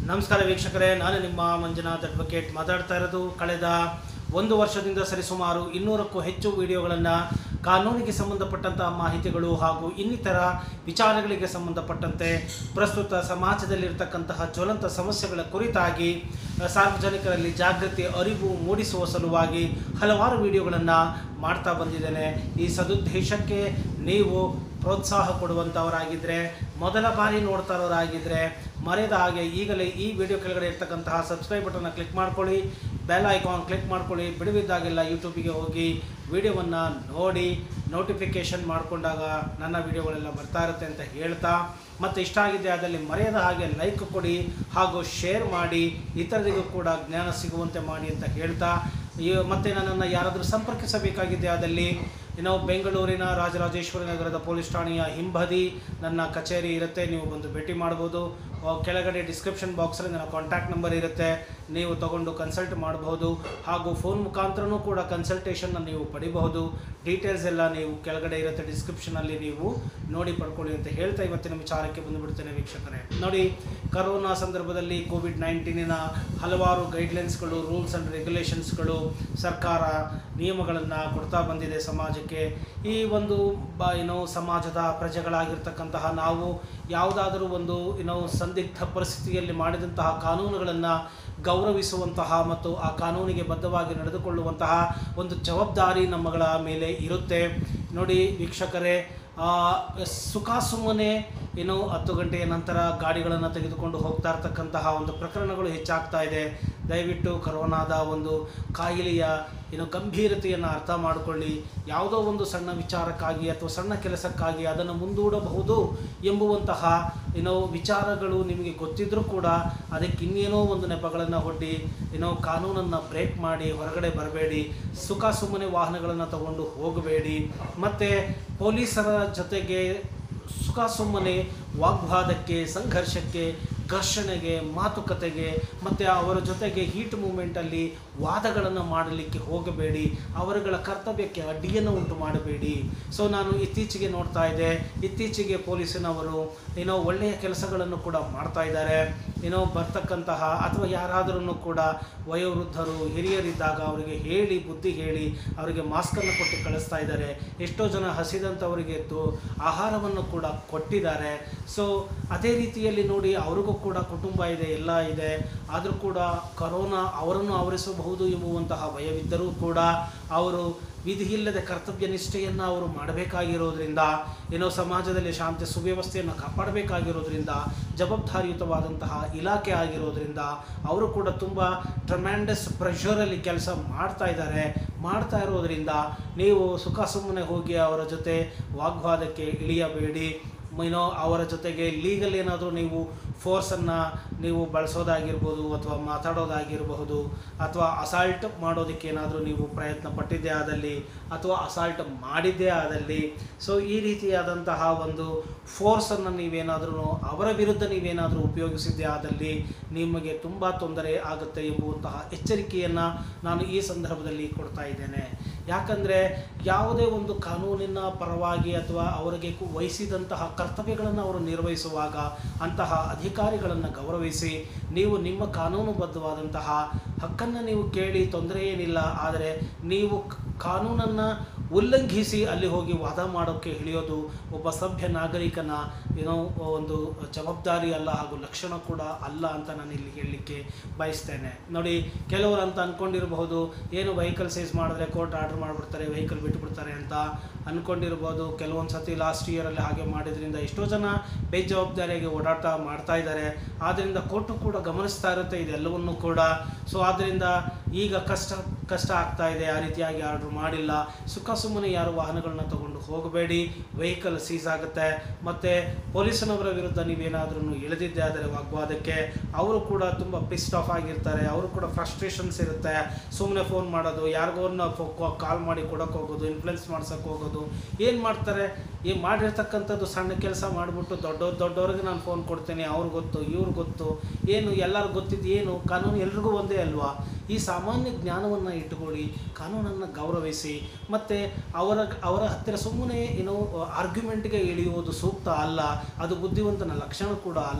ನಮಸ್ಕಾರ ವೀಕ್ಷಕರೇ ನಾನು ನಿಮ್ಮ ಮಂಜುನಾಥ್ ಅಡ್ವೊಕೇಟ್ ಮಾತಾಡ್ತಾ ಇರೋದು ಕಳೆದ ಒಂದು ವರ್ಷದಿಂದ ಸರಿಸುಮಾರು ಇನ್ನೂರಕ್ಕೂ ಹೆಚ್ಚು ವಿಡಿಯೋಗಳನ್ನು ಕಾನೂನಿಗೆ ಸಂಬಂಧಪಟ್ಟಂತಹ ಮಾಹಿತಿಗಳು ಹಾಗೂ ಇನ್ನಿತರ ವಿಚಾರಗಳಿಗೆ ಸಂಬಂಧಪಟ್ಟಂತೆ ಪ್ರಸ್ತುತ ಸಮಾಜದಲ್ಲಿರ್ತಕ್ಕಂತಹ ಜ್ವಲಂತ ಸಮಸ್ಯೆಗಳ ಕುರಿತಾಗಿ ಅ, ಸಾರ್ವಜನಿಕರಲ್ಲಿ ಜಾಗೃತಿ ಅರಿವು ಮೂಡಿಸುವ ಸಲುವಾಗಿ ಹಲವಾರು ವಿಡಿಯೋಗಳನ್ನು ಮಾಡ್ತಾ ಬಂದಿದ್ದೇನೆ ಈ ಸದುದ್ದೇಶಕ್ಕೆ ನೀವು ಪ್ರೋತ್ಸಾಹ ಕೊಡುವಂಥವರಾಗಿದ್ದರೆ ಮೊದಲ ಬಾರಿ ನೋಡ್ತಾ ಇರೋರಾಗಿದ್ದರೆ ಮರೆಯದ ಹಾಗೆ ಈಗಲೇ ಈ ವಿಡಿಯೋ ಕೆಳಗಡೆ ಇರ್ತಕ್ಕಂತಹ ಸಬ್ಸ್ಕ್ರೈಬ್ ಬಟನ್ನ ಕ್ಲಿಕ್ ಮಾಡ್ಕೊಳ್ಳಿ ಬೆಲ್ ಐಕಾನ್ ಕ್ಲಿಕ್ ಮಾಡ್ಕೊಳ್ಳಿ ಬಿಡುವಿದ್ದಾಗೆಲ್ಲ ಯೂಟ್ಯೂಬಿಗೆ ಹೋಗಿ ವಿಡಿಯೋವನ್ನು ನೋಡಿ ನೋಟಿಫಿಕೇಷನ್ ಮಾಡಿಕೊಂಡಾಗ ನನ್ನ ವಿಡಿಯೋಗಳೆಲ್ಲ ಬರ್ತಾ ಇರುತ್ತೆ ಅಂತ ಹೇಳ್ತಾ ಮತ್ತು ಇಷ್ಟ ಆಗಿದೆ ಅದರಲ್ಲಿ ಮರೆಯದ ಹಾಗೆ ಲೈಕ್ ಕೊಡಿ ಹಾಗೂ ಶೇರ್ ಮಾಡಿ ಇತರರಿಗೂ ಕೂಡ ಜ್ಞಾನ ಸಿಗುವಂತೆ ಮಾಡಿ ಅಂತ ಹೇಳ್ತಾ ಈ ಮತ್ತು ನನ್ನನ್ನು ಯಾರಾದರೂ ಸಂಪರ್ಕಿಸಬೇಕಾಗಿದೆ ಅದಲ್ಲಿ ನಾವು ಬೆಂಗಳೂರಿನ ರಾಜರಾಜೇಶ್ವರಿ ನಗರದ ಪೊಲೀಸ್ ಠಾಣೆಯ ಹಿಂಬದಿ ನನ್ನ ಕಚೇರಿ ಇರುತ್ತೆ ನೀವು ಬಂದು ಭೇಟಿ ಮಾಡ್ಬೋದು ಆ, ಕೆಳಗಡೆ ಡಿಸ್ಕ್ರಿಪ್ಷನ್ ಬಾಕ್ಸಲ್ಲಿ ನನ್ನ ಕಾಂಟ್ಯಾಕ್ಟ್ ನಂಬರ್ ಇರುತ್ತೆ ನೀವು ತಗೊಂಡು ಕನ್ಸಲ್ಟ್ ಮಾಡಬಹುದು ಹಾಗೂ ಫೋನ್ ಮುಖಾಂತರನೂ ಕೂಡ ಕನ್ಸಲ್ಟೇಷನ್ನ ನೀವು ಪಡಿಬಹುದು ಡೀಟೇಲ್ಸ್ ಎಲ್ಲ ನೀವು ಕೆಳಗಡೆ ಇರುತ್ತೆ ಡಿಸ್ಕ್ರಿಪ್ಷನಲ್ಲಿ ನೀವು ನೋಡಿ ಪಡ್ಕೊಳ್ಳಿ ಅಂತ ಹೇಳ್ತಾ ಇವತ್ತಿನ ವಿಚಾರಕ್ಕೆ ಬಂದುಬಿಡ್ತೇನೆ ವೀಕ್ಷಕರೇ ನೋಡಿ ಕರೋನಾ ಸಂದರ್ಭದಲ್ಲಿ ಕೋವಿಡ್ ನೈನ್ಟೀನಿನ ಹಲವಾರು ಗೈಡ್ಲೈನ್ಸ್ಗಳು ರೂಲ್ಸ್ ಆ್ಯಂಡ್ ರೆಗ್ಯುಲೇಷನ್ಸ್ಗಳು ಸರ್ಕಾರ ನಿಯಮಗಳನ್ನು ಕೊಡ್ತಾ ಬಂದಿದೆ ಸಮಾಜಕ್ಕೆ ಈ ಒಂದು ಬ ಏನೋ ಸಮಾಜದ ಪ್ರಜೆಗಳಾಗಿರ್ತಕ್ಕಂತಹ ನಾವು ಯಾವುದಾದರೂ ಒಂದು ಏನೋ ಸಂದಿಗ್ಧ ಪರಿಸ್ಥಿತಿಯಲ್ಲಿ ಮಾಡಿದಂತಹ ಕಾನೂನುಗಳನ್ನು ಗೌರವಿಸುವಂತಹ ಮತ್ತು ಆ ಕಾನೂನಿಗೆ ಬದ್ಧವಾಗಿ ನಡೆದುಕೊಳ್ಳುವಂತಹ ಒಂದು ಜವಾಬ್ದಾರಿ ನಮ್ಮಗಳ ಮೇಲೆ ಇರುತ್ತೆ ನೋಡಿ ವೀಕ್ಷಕರೇ ಆ, ಸುಖ ಸುಮ್ಮನೆ ಏನು ಹತ್ತು ಗಂಟೆಯ ನಂತರ ಗಾಡಿಗಳನ್ನು ತೆಗೆದುಕೊಂಡು ಹೋಗ್ತಾ ಇರ್ತಕ್ಕಂತಹ ಒಂದು ಪ್ರಕರಣಗಳು ಹೆಚ್ಚಾಗ್ತಾ ಇದೆ ದಯವಿಟ್ಟು ಕರೋನಾದ ಒಂದು ಕಾಯಿಲೆಯ ಏನು ಗಂಭೀರತೆಯನ್ನು ಅರ್ಥ ಮಾಡಿಕೊಳ್ಳಿ ಯಾವುದೋ ಒಂದು ಸಣ್ಣ ವಿಚಾರಕ್ಕಾಗಿ ಅಥವಾ ಸಣ್ಣ ಕೆಲಸಕ್ಕಾಗಿ ಅದನ್ನು ಮುಂದೂಡಬಹುದು ಎಂಬುವಂತಹ ಏನೋ ವಿಚಾರಗಳು ನಿಮಗೆ ಗೊತ್ತಿದ್ರೂ ಕೂಡ ಅದಕ್ಕೆ ಇನ್ನೇನೋ ಒಂದು ನೆಪಗಳನ್ನು ಒಡ್ಡಿ ಏನೋ ಕಾನೂನನ್ನು ಬ್ರೇಕ್ ಮಾಡಿ ಹೊರಗಡೆ ಬರಬೇಡಿ ಸುಖ ಸುಮ್ಮನೆ ವಾಹನಗಳನ್ನು ತಗೊಂಡು ಹೋಗಬೇಡಿ ಮತ್ತು ಪೊಲೀಸರ ಜೊತೆಗೆ ಸುಖ ಸುಮ್ಮನೆ ವಾಗ್ವಾದಕ್ಕೆ ಸಂಘರ್ಷಕ್ಕೆ ಘರ್ಷಣೆಗೆ ಮಾತುಕತೆಗೆ ಮತ್ತು ಅವರ ಜೊತೆಗೆ ಹೀಟ್ ಮೂಮೆಂಟಲ್ಲಿ ವಾದಗಳನ್ನು ಮಾಡಲಿಕ್ಕೆ ಹೋಗಬೇಡಿ ಅವರುಗಳ ಕರ್ತವ್ಯಕ್ಕೆ ಅಡ್ಡಿಯನ್ನು ಉಂಟು ಮಾಡಬೇಡಿ ಸೊ ನಾನು ಇತ್ತೀಚೆಗೆ ನೋಡ್ತಾ ಇದ್ದೆ ಇತ್ತೀಚೆಗೆ ಪೊಲೀಸಿನವರು ಏನೋ ಒಳ್ಳೆಯ ಕೆಲಸಗಳನ್ನು ಕೂಡ ಮಾಡ್ತಾ ಇದ್ದಾರೆ ಏನೋ ಬರ್ತಕ್ಕಂತಹ ಅಥವಾ ಯಾರಾದರೂ ಕೂಡ ವಯೋವೃದ್ಧರು ಹಿರಿಯರಿದ್ದಾಗ ಅವರಿಗೆ ಹೇಳಿ ಬುದ್ಧಿ ಹೇಳಿ ಅವರಿಗೆ ಮಾಸ್ಕನ್ನು ಕೊಟ್ಟು ಕಳಿಸ್ತಾ ಇದ್ದಾರೆ ಎಷ್ಟೋ ಜನ ಹಸಿದಂಥವರಿಗೆ ಎದ್ದು ಆಹಾರವನ್ನು ಕೂಡ ಕೊಟ್ಟಿದ್ದಾರೆ ಸೊ ಅದೇ ರೀತಿಯಲ್ಲಿ ನೋಡಿ ಅವ್ರಿಗೂ ಕೂಡ ಕುಟುಂಬ ಇದೆ ಎಲ್ಲ ಇದೆ ಆದರೂ ಕೂಡ ಕರೋನಾ ಅವರನ್ನು ಆವರಿಸಬಹುದು ಎಂಬುವಂತಹ ಭಯವಿದ್ದರೂ ಕೂಡ ಅವರು ವಿಧಿಯಿಲ್ಲದ ಕರ್ತವ್ಯ ನಿಷ್ಠೆಯನ್ನು ಅವರು ಮಾಡಬೇಕಾಗಿರೋದ್ರಿಂದ ಏನೋ ಸಮಾಜದಲ್ಲಿ ಶಾಂತಿ ಸುವ್ಯವಸ್ಥೆಯನ್ನು ಕಾಪಾಡಬೇಕಾಗಿರೋದ್ರಿಂದ ಜವಾಬ್ದಾರಿಯುತವಾದಂತಹ ಇಲಾಖೆ ಆಗಿರೋದ್ರಿಂದ ಅವರು ಕೂಡ ತುಂಬ ಟ್ರಮ್ಯಾಂಡಸ್ ಪ್ರೆಷರಲ್ಲಿ ಕೆಲಸ ಮಾಡ್ತಾ ಇದ್ದಾರೆ ಮಾಡ್ತಾ ಇರೋದ್ರಿಂದ ನೀವು ಸುಖ ಸುಮ್ಮನೆ ಹೋಗಿ ಅವರ ಜೊತೆ ವಾಗ್ವಾದಕ್ಕೆ ಇಳಿಯಬೇಡಿ ಏನೋ ಅವರ ಜೊತೆಗೆ ಲೀಗಲ್ ಏನಾದರೂ ನೀವು ಫೋರ್ಸನ್ನು ನೀವು ಬಳಸೋದಾಗಿರ್ಬೋದು ಅಥವಾ ಮಾತಾಡೋದಾಗಿರಬಹುದು ಅಥವಾ ಅಸಾಲ್ಟ್ ಮಾಡೋದಕ್ಕೆ ಏನಾದರೂ ನೀವು ಪ್ರಯತ್ನ ಪಟ್ಟಿದ್ದೇ ಆದಲ್ಲಿ ಅಥವಾ ಅಸಾಲ್ಟ್ ಮಾಡಿದ್ದೇ ಆದಲ್ಲಿ ಸೊ ಈ ರೀತಿಯಾದಂತಹ ಒಂದು ಫೋರ್ಸನ್ನು ನೀವೇನಾದರೂ ಅವರ ವಿರುದ್ಧ ನೀವೇನಾದರೂ ಉಪಯೋಗಿಸಿದ್ದೇ ಆದಲ್ಲಿ ನಿಮಗೆ ತುಂಬ ತೊಂದರೆ ಆಗುತ್ತೆ ಎಂಬುವಂತಹ ಎಚ್ಚರಿಕೆಯನ್ನು ನಾನು ಈ ಸಂದರ್ಭದಲ್ಲಿ ಕೊಡ್ತಾ ಇದ್ದೇನೆ ಯಾಕಂದರೆ ಯಾವುದೇ ಒಂದು ಕಾನೂನಿನ ಪರವಾಗಿ ಅಥವಾ ಅವರಿಗೆ ಕು- ವಹಿಸಿದಂತಹ ಕರ್ತವ್ಯಗಳನ್ನು ಅವರು ನಿರ್ವಹಿಸುವಾಗ ಅಂತಹ ಅಧಿಕಾರಿಗಳನ್ನು ಗೌರವಿಸಿ ನೀವು ನಿಮ್ಮ ಕಾನೂನುಬದ್ಧವಾದಂತಹ ಹಕ್ಕನ್ನು ನೀವು ಕೇಳಿ ತೊಂದರೆ ಏನಿಲ್ಲ ಆದರೆ ನೀವು ಕ- ಕಾನೂನನ್ನು ಉಲ್ಲಂಘಿಸಿ ಅಲ್ಲಿ ಹೋಗಿ ವಾದ ಮಾಡೋಕ್ಕೆ ಇಳಿಯೋದು ಒಬ್ಬ ಸಭ್ಯ ನಾಗರಿಕನ ಏನೋ ಒಂದು ಜವಾಬ್ದಾರಿ ಅಲ್ಲ ಹಾಗೂ ಲಕ್ಷಣ ಕೂಡ ಅಲ್ಲ ಅಂತ ನಾನು ಇಲ್ಲಿ ಹೇಳಲಿಕ್ಕೆ ಬಯಸ್ತೇನೆ ನೋಡಿ ಕೆಲವರು ಅಂತ ಅಂದ್ಕೊಂಡಿರಬಹುದು ಏನು ವೆಹಿಕಲ್ ಸೈಜ್ ಮಾಡಿದ್ರೆ ಕೋರ್ಟ್ ಆರ್ಡರ್ ಮಾಡಿಬಿಡ್ತಾರೆ ವೆಹಿಕಲ್ ಬಿಟ್ಟುಬಿಡ್ತಾರೆ ಅಂತ ಅಂದ್ಕೊಂಡಿರ್ಬೋದು ಕೆಲವೊಂದು ಸತಿ ಲಾಸ್ಟ್ ಇಯರಲ್ಲಿ ಹಾಗೆ ಮಾಡಿದ್ರಿಂದ ಎಷ್ಟೋ ಜನ ಬೇಜವಾಬ್ದಾರಿಯಾಗಿ ಓಡಾಟ ಮಾಡ್ತಾ ಇದ್ದಾರೆ ಆದ್ದರಿಂದ ಕೋರ್ಟು ಕೂಡ ಗಮನಿಸ್ತಾ ಇರುತ್ತೆ ಇದೆಲ್ಲವನ್ನು ಕೂಡ ಸೊ ಆದ್ದರಿಂದ ಈಗ ಕಷ್ಟ ಕಷ್ಟ ಆಗ್ತಾ ಇದೆ ಆ ರೀತಿಯಾಗಿ ಆರ್ಡ್ರ್ ಮಾಡಿಲ್ಲ ಸುಖ ಸುಮ್ಮನೆ ಯಾರು ವಾಹನಗಳನ್ನ ತಗೊಂಡು ಹೋಗಬೇಡಿ ವೆಹಿಕಲ್ ಸೀಸ್ ಆಗುತ್ತೆ ಮತ್ತು ಪೊಲೀಸನವರ ವಿರುದ್ಧ ನೀವೇನಾದ್ರೂ ಇಳಿದಿದ್ದೆ ಆದರೆ ವಾಗ್ವಾದಕ್ಕೆ ಅವರು ಕೂಡ ತುಂಬ ಪಿಸ್ಟ್ ಆಫ್ ಆಗಿರ್ತಾರೆ ಅವರು ಕೂಡ ಫ್ರಸ್ಟ್ರೇಷನ್ಸ್ ಇರುತ್ತೆ ಸುಮ್ಮನೆ ಫೋನ್ ಮಾಡೋದು ಯಾರಿಗೋನ್ನ ಕಾಲ್ ಮಾಡಿ ಕೊಡೋಕೆ ಹೋಗೋದು ಇನ್ಫ್ಲುಯೆನ್ಸ್ ಮಾಡ್ಸೋಕೆ ಹೋಗೋದು ಏನು ಮಾಡ್ತಾರೆ ಈ ಮಾಡಿರ್ತಕ್ಕಂಥದ್ದು ಸಣ್ಣ ಕೆಲಸ ಮಾಡಿಬಿಟ್ಟು ದೊಡ್ಡವ್ರು ದೊಡ್ಡವ್ರಿಗೆ ನಾನು ಫೋನ್ ಕೊಡ್ತೇನೆ ಅವ್ರು ಗೊತ್ತು ಇವ್ರು ಗೊತ್ತು ಏನು ಎಲ್ಲರೂ ಗೊತ್ತಿದ್ದು ಏನು ಕಾನೂನು ಎಲ್ರಿಗೂ ಒಂದೇ ಅಲ್ವಾ ಈ ಸಾಮಾನ್ಯ ಜ್ಞಾನವನ್ನು ಇಟ್ಟುಕೊಳ್ಳಿ ಕಾನೂನನ್ನು ಗೌರವಿಸಿ ಮತ್ತು ಅವರ ಅವರ ಹತ್ತಿರ ಸುಮ್ಮನೆ ಏನೋ ಆರ್ಗ್ಯುಮೆಂಟ್ಗೆ ಇಳಿಯುವುದು ಸೂಕ್ತ ಅಲ್ಲ ಅದು ಬುದ್ಧಿವಂತನ ಲಕ್ಷಣ ಕೂಡ ಅಲ್ಲ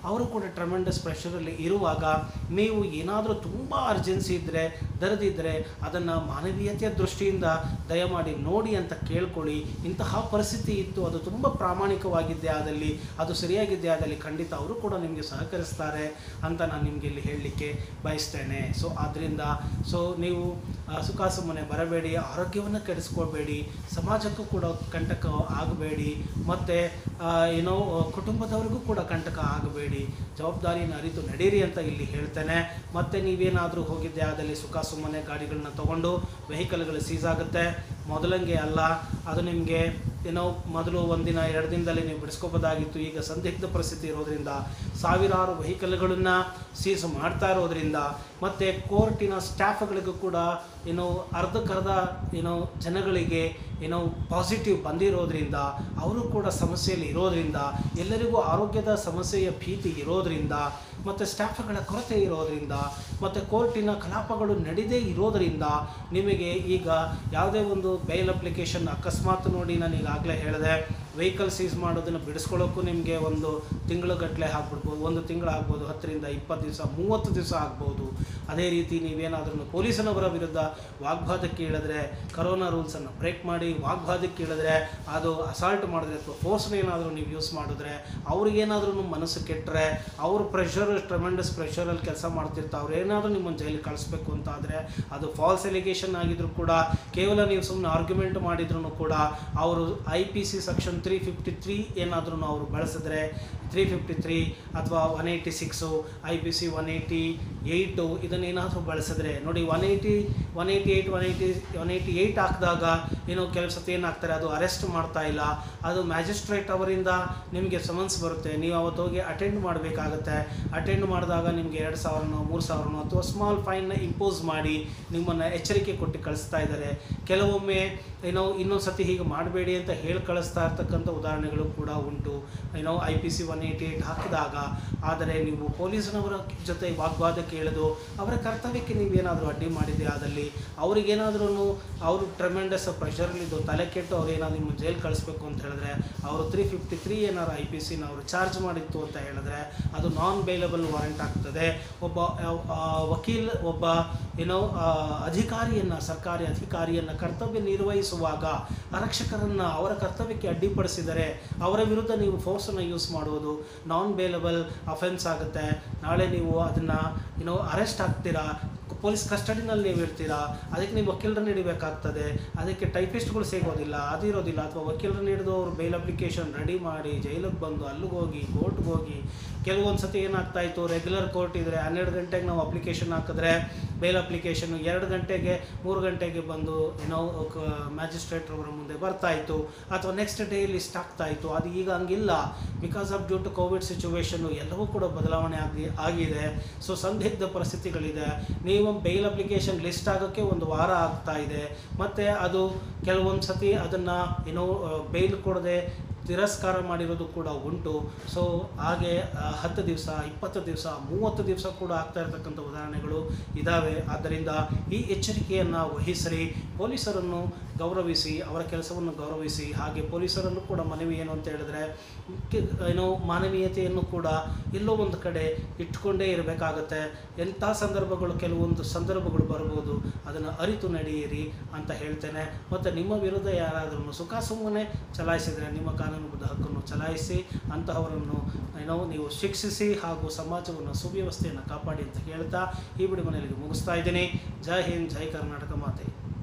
ಅವರು ಕೂಡ ಟ್ರಮೆಂಡಸ್ ಪ್ರೆಷರಲ್ಲಿ ಇರುವಾಗ ನೀವು ಏನಾದರೂ ತುಂಬ ಅರ್ಜೆನ್ಸಿ ಇದ್ದರೆ ದರದಿದ್ದರೆ ಅದನ್ನು ಮಾನವೀಯತೆಯ ದೃಷ್ಟಿಯಿಂದ ದಯಮಾಡಿ ನೋಡಿ ಅಂತ ಕೇಳ್ಕೊಳ್ಳಿ ಇಂತಹ ಪರಿಸ್ಥಿತಿ ಇತ್ತು ಅದು ತುಂಬ ಪ್ರಾಮಾಣಿಕವಾಗಿದ್ದೇ ಆದಲ್ಲಿ ಅದು ಸರಿಯಾಗಿದ್ದೇ ಆದಲ್ಲಿ ಖಂಡಿತ ಅವರು ಕೂಡ ನಿಮಗೆ ಸಹಕರಿಸ್ತಾರೆ ಅಂತ ನಾನು ನಿಮಗೆ ಇಲ್ಲಿ ಹೇಳಲಿಕ್ಕೆ ಬಯಸ್ತೇನೆ ಸೊ ಆದ್ದರಿಂದ ಸೊ ನೀವು ಆ, ಸುಖ ಸುಮ್ಮನೆ ಬರಬೇಡಿ ಆರೋಗ್ಯವನ್ನು ಕೆಡಿಸ್ಕೊಳ್ಬೇಡಿ ಸಮಾಜಕ್ಕೂ ಕೂಡ ಕಂಟಕ ಆಗಬೇಡಿ ಮತ್ತು ಏನೋ ಆ, ಕುಟುಂಬದವ್ರಿಗೂ ಕೂಡ ಕಂಟಕ ಆಗಬೇಡಿ ಜವಾಬ್ದಾರಿಯನ್ನು ಅರಿತು ನಡೀರಿ ಅಂತ ಇಲ್ಲಿ ಹೇಳ್ತೇನೆ ಮತ್ತು ನೀವೇನಾದರೂ ಹೋಗಿದ್ದೆ ಆದಲ್ಲಿ ಸುಖ ಸುಮ್ಮನೆ ಗಾಡಿಗಳನ್ನ ತಗೊಂಡು ವೆಹಿಕಲ್ಗಳು ಸೀಸ್ ಆಗುತ್ತೆ ಮೊದಲಂಗೆ ಅಲ್ಲ ಅದು ನಿಮಗೆ ಏನೋ ಮೊದಲು ಒಂದಿನ ಎರಡು ದಿನದಲ್ಲಿ ನೀವು ಬಿಡಿಸ್ಕೋಬೋದಾಗಿತ್ತು ಈಗ ಸಂದಿಗ್ಧ ಪರಿಸ್ಥಿತಿ ಇರೋದ್ರಿಂದ ಸಾವಿರಾರು ವೆಹಿಕಲ್ಗಳನ್ನು ಸೀಸ್ ಮಾಡ್ತಾ ಇರೋದ್ರಿಂದ ಮತ್ತು ಕೋರ್ಟಿನ ಸ್ಟಾಫ್ಗಳಿಗೂ ಕೂಡ ಏನೋ ಅರ್ಧಕ್ಕರ್ಧ ಏನೋ ಜನಗಳಿಗೆ ಏನೋ ಪಾಸಿಟಿವ್ ಬಂದಿರೋದ್ರಿಂದ ಅವರು ಕೂಡ ಸಮಸ್ಯೆಯಲ್ಲಿ ಇರೋದ್ರಿಂದ ಎಲ್ಲರಿಗೂ ಆರೋಗ್ಯದ ಸಮಸ್ಯೆಯ ಭೀತಿ ಇರೋದ್ರಿಂದ ಮತ್ತು ಸ್ಟಾಫ್ಗಳ ಕೊರತೆ ಇರೋದ್ರಿಂದ ಮತ್ತು ಕೋರ್ಟಿನ ಕಲಾಪಗಳು ನಡೆದೇ ಇರೋದರಿಂದ ನಿಮಗೆ ಈಗ ಯಾವುದೇ ಒಂದು ಬೇಲ್ ಅಪ್ಲಿಕೇಶನ್ ಅಕಸ್ಮಾತ್ ನೋಡಿ ನಾನು ಈಗಾಗಲೇ ಹೇಳಿದೆ ವೆಹಿಕಲ್ ಸೀಸ್ ಮಾಡೋದನ್ನು ಬಿಡಿಸ್ಕೊಳ್ಳೋಕ್ಕೂ ನಿಮಗೆ ಒಂದು ತಿಂಗಳುಗಟ್ಟಲೆ ಆಗ್ಬಿಡ್ಬೋದು ಒಂದು ತಿಂಗಳು ಆಗ್ಬೋದು ಹತ್ತರಿಂದ ಇಪ್ಪತ್ತು ದಿವಸ ಮೂವತ್ತು ದಿವಸ ಆಗ್ಬೋದು ಅದೇ ರೀತಿ ನೀವೇನಾದ್ರೂ ಪೊಲೀಸನವರ ವಿರುದ್ಧ ವಾಗ್ವಾದಕ್ಕೆ ಇಳಿದ್ರೆ ಕರೋನಾ ರೂಲ್ಸನ್ನು ಬ್ರೇಕ್ ಮಾಡಿ ವಾಗ್ವಾದಕ್ಕೆ ಇಳಿದ್ರೆ ಅದು ಅಸಾಲ್ಟ್ ಮಾಡಿದ್ರೆ ಅಥವಾ ಫೋರ್ಸ್ನ ಏನಾದರೂ ನೀವು ಯೂಸ್ ಮಾಡಿದ್ರೆ ಅವ್ರಿಗೇನಾದ್ರೂ ಮನಸ್ಸು ಕೆಟ್ಟರೆ ಅವ್ರ ಪ್ರೆಷರ್ ಟ್ರಮೆಂಡಸ್ ಪ್ರೆಷರಲ್ಲಿ ಕೆಲಸ ಮಾಡ್ತಿರ್ತಾರೆ ಅವ್ರು ಏನಾದರೂ ನಿಮ್ಮನ್ನು ಜೈಲಿಗೆ ಕಳಿಸ್ಬೇಕು ಅಂತ ಆದರೆ ಅದು ಫಾಲ್ಸ್ ಎಲಿಗೇಷನ್ ಆಗಿದ್ರು ಕೂಡ ಕೇವಲ ನೀವು ಸುಮ್ಮನೆ ಆರ್ಗ್ಯುಮೆಂಟ್ ಮಾಡಿದ್ರು ಕೂಡ ಅವರು I P C section three fifty three ಏನಾದ್ರೂ ಅವರು ಬಳಸಿದ್ರೆ ತ್ರೀ ಫಿಫ್ಟಿ ತ್ರೀ ಅಥವಾ one eighty six I P C one eighty eight ಇದನ್ನೇನಾದರೂ ಬಳಸಿದ್ರೆ ನೋಡಿ one eighty one eighty eight one eighty one eighty eight ಹಾಕಿದಾಗ ಏನೋ ಕೆಲವು ಸತಿ ಏನಾಗ್ತಾರೆ ಅದು ಅರೆಸ್ಟ್ ಮಾಡ್ತಾ ಇಲ್ಲ ಅದು ಮ್ಯಾಜಿಸ್ಟ್ರೇಟ್ ಅವರಿಂದ ನಿಮಗೆ ಸಮನ್ಸ್ ಬರುತ್ತೆ ನೀವು ಅವತ್ತು ಹೋಗಿ ಅಟೆಂಡ್ ಮಾಡಬೇಕಾಗತ್ತೆ ಅಟೆಂಡ್ ಮಾಡಿದಾಗ ನಿಮಗೆ ಎರಡು ಸಾವಿರನೋ ಮೂರು ಸಾವಿರನೋ ಅಥವಾ ಸ್ಮಾಲ್ ಫೈನ್ನ ಇಂಪೋಸ್ ಮಾಡಿ ನಿಮ್ಮನ್ನು ಎಚ್ಚರಿಕೆ ಕೊಟ್ಟು ಕಳಿಸ್ತಾ ಇದ್ದಾರೆ ಕೆಲವೊಮ್ಮೆ ಏನೋ ಇನ್ನೊಂದು ಸತಿ ಹೀಗೆ ಮಾಡಬೇಡಿ ಅಂತ ಹೇಳಿ ಕಳಿಸ್ತಾ ಇರ್ತಕ್ಕಂಥ ಉದಾಹರಣೆಗಳು ಕೂಡ ಉಂಟು ಏನೋ I P C one eighty eight ಹಾಕಿದಾಗ ಆದರೆ ನೀವು ಪೊಲೀಸನವರ ಜೊತೆ ವಾಗ್ವಾದಕ್ಕೆ ಇಳಿದು ಅವರ ಕರ್ತವ್ಯಕ್ಕೆ ನೀವೇನಾದರೂ ಅಡ್ಡಿ ಮಾಡಿದೆ ಆದಲ್ಲಿ ಅವ್ರಿಗೇನಾದ್ರೂ ಅವರು ಟ್ರೆಮೆಂಡಸ್ ಪ್ರೆಷರಲ್ಲಿದ್ದು ತಲೆ ಕೆಟ್ಟು ಅವ್ರು ಏನಾದ್ರು ನಿಮ್ಮ ಜೈಲ್ ಕಳಿಸ್ಬೇಕು ಅಂತ ಹೇಳಿದ್ರೆ ಅವರು ತ್ರೀ ಫಿಫ್ಟಿ ತ್ರೀ ಏನಾರು ಐ ಪಿ ಸಿನ ಅವರು ಚಾರ್ಜ್ ಮಾಡಿತ್ತು ಅಂತ ಹೇಳಿದ್ರೆ ಅದು ನಾನ್ ಬೇಲಬಲ್ ವಾರೆಂಟ್ ಆಗ್ತದೆ ಒಬ್ಬ ಆ, ವಕೀಲ್ ಒಬ್ಬ ಏನೋ ಆ, ಅಧಿಕಾರಿಯನ್ನು ಸರ್ಕಾರಿ ಅಧಿಕಾರಿಯನ್ನು ಕರ್ತವ್ಯ ನಿರ್ವಹಿಸುವಾಗ ಆರಕ್ಷಕರನ್ನು ಅವರ ಕರ್ತವ್ಯಕ್ಕೆ ಅಡ್ಡಿಪಡಿಸಿದರೆ ಅವರ ವಿರುದ್ಧ ನೀವು ಫೋರ್ಸನ್ನು ಯೂಸ್ ಮಾಡುವುದು ನಾನ್ ಬೇಲಬಲ್ ಅಫೆನ್ಸ್ ಆಗುತ್ತೆ ನಾಳೆ ನೀವು ಅದನ್ನು ಏನೋ ಅರೆಸ್ಟ್ ಆಗ್ತೀರಾ ಪೊಲೀಸ್ ಕಸ್ಟಡಿನಲ್ಲಿ ನೀವು ಇರ್ತೀರಾ ಅದಕ್ಕೆ ನೀವು ವಕೀಲರನ್ನ ಹಿಡಿಬೇಕಾಗ್ತದೆ ಅದಕ್ಕೆ ಟೈಪಿಸ್ಟ್ಗಳು ಸಿಗೋದಿಲ್ಲ ಅದು ಇರೋದಿಲ್ಲ ಅಥವಾ ವಕೀಲರನ್ನ ಹಿಡಿದು ಅವರು ಬೇಲ್ ಅಪ್ಲಿಕೇಶನ್ ರೆಡಿ ಮಾಡಿ ಜೈಲಿಗೆ ಬಂದು ಅಲ್ಲಿಗೆ ಹೋಗಿ ಕೋರ್ಟ್ಗೆ ಹೋಗಿ ಕೆಲವೊಂದು ಸತಿ ಏನಾಗ್ತಾ ಇತ್ತು ರೆಗ್ಯುಲರ್ ಕೋರ್ಟ್ ಇದ್ದರೆ ಹನ್ನೆರಡು ಗಂಟೆಗೆ ನಾವು ಅಪ್ಲಿಕೇಶನ್ ಹಾಕಿದ್ರೆ ಬೇಲ್ ಅಪ್ಲಿಕೇಶನ್ ಎರಡು ಗಂಟೆಗೆ ಮೂರು ಗಂಟೆಗೆ ಬಂದು ಏನೋ ಮ್ಯಾಜಿಸ್ಟ್ರೇಟ್ ಅವರ ಮುಂದೆ ಬರ್ತಾ ಇತ್ತು ಅಥವಾ ನೆಕ್ಸ್ಟ್ ಡೇ ಲಿಸ್ಟ್ ಆಗ್ತಾ ಇತ್ತು ಅದು ಈಗ ಹಂಗಿಲ್ಲ because of due to COVID ಸಿಚುವೇಶನ್ನು ಎಲ್ಲವೂ ಕೂಡ ಬದಲಾವಣೆ ಆಗಿ ಆಗಿದೆ ಸೊ ಸಂದಿಗ್ಧ ಪರಿಸ್ಥಿತಿಗಳಿದೆ ನೀವು ಬೇಲ್ ಅಪ್ಲಿಕೇಶನ್ ಲಿಸ್ಟ್ ಆಗೋಕ್ಕೆ ಒಂದು ವಾರ ಆಗ್ತಾ ಇದೆ ಮತ್ತು ಅದು ಕೆಲವೊಂದು ಸತಿ ಅದನ್ನು ಏನೋ ಬೇಲ್ ಕೊಡದೆ ತಿರಸ್ಕಾರ ಮಾಡಿರೋದು ಕೂಡ ಉಂಟು ಸೊ ಹಾಗೆ ಆ, ಹತ್ತು ದಿವಸ ಇಪ್ಪತ್ತು ದಿವಸ ಮೂವತ್ತು ದಿವಸ ಕೂಡ ಆಗ್ತಾ ಇರತಕ್ಕಂಥ ಉದಾಹರಣೆಗಳು ಇದ್ದಾವೆ ಆದ್ದರಿಂದ ಈ ಎಚ್ಚರಿಕೆಯನ್ನು ವಹಿಸಿರಿ ಪೊಲೀಸರನ್ನು ಗೌರವಿಸಿ ಅವರ ಕೆಲಸವನ್ನು ಗೌರವಿಸಿ ಹಾಗೆ ಪೊಲೀಸರನ್ನು ಕೂಡ ಮನವಿ ಏನು ಅಂತ ಹೇಳಿದ್ರೆ ಕೆ- ಏನೋ ಮಾನವೀಯತೆಯನ್ನು ಕೂಡ ಎಲ್ಲೋ ಒಂದು ಕಡೆ ಇಟ್ಕೊಂಡೇ ಇರಬೇಕಾಗತ್ತೆ ಎಂಥ ಸಂದರ್ಭಗಳು ಕೆಲವೊಂದು ಸಂದರ್ಭಗಳು ಬರ್ಬೋದು ಅದನ್ನು ಅರಿತು ನಡೆಯಿರಿ ಅಂತ ಹೇಳ್ತೇನೆ ಮತ್ತು ನಿಮ್ಮ ವಿರುದ್ಧ ಯಾರಾದರೂ ಸುಖ ಸುಮ್ಮನೆ ಚಲಾಯಿಸಿದರೆ ನಿಮ್ಮ ಕಾನೂನುಬದ್ಧ ಹಕ್ಕನ್ನು ಚಲಾಯಿಸಿ ಅಂತಹವರನ್ನು ಏನೋ ನೀವು ಶಿಕ್ಷಿಸಿ ಹಾಗೂ ಸಮಾಜವನ್ನು ಸುವ್ಯವಸ್ಥೆಯನ್ನು ಕಾಪಾಡಿ ಅಂತ ಹೇಳ್ತಾ ಈ ಬಿಡಿ ಮನೆಯಲ್ಲಿ ಮುಗಿಸ್ತಾ ಇದ್ದೀನಿ ಜೈ ಹಿಂದ್ ಜೈ ಕರ್ನಾಟಕ ಮಾತೆ